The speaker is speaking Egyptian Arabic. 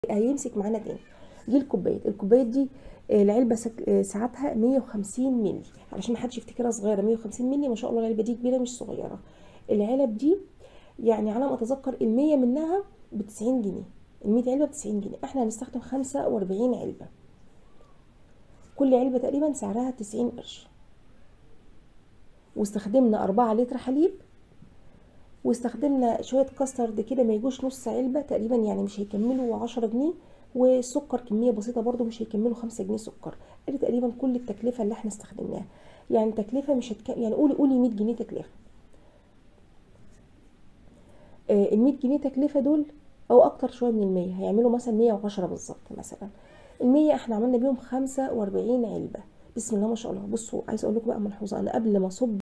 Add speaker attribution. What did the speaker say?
Speaker 1: هيمسك معانا تاني دي الكوبايات الكوبايات دي آه، العلبه سك- آه، ساعتها 150 مللي علشان محدش يفتكرها صغيره 150 مللي ما شاء الله العلبه دي كبيره مش صغيره العلب دي يعني على ما اتذكر ال100 منها ب 90 جنيه ال100 علبه ب 90 جنيه احنا هنستخدم 45 علبه كل علبه تقريبا سعرها 90 قرش واستخدمنا 4 لتر حليب واستخدمنا شويه كاسترد كده ما يجوش نص علبه تقريبا يعني مش هيكملوا 10 جنيه والسكر كميه بسيطه برضو مش هيكملوا 5 جنيه سكر ادي تقريبا كل التكلفه اللي احنا استخدمناها يعني تكلفه مش هتك... يعني قولي قولي 100 جنيه تكلفه ال 100 جنيه تكلفه دول او اكتر شويه من ال 100 هيعملوا مثلا 110 بالظبط مثلا ال 100 احنا عملنا بيهم 45 علبه بسم الله ما شاء الله بصوا عايزه اقول لكم بقى ملحوظه انا قبل ما اصب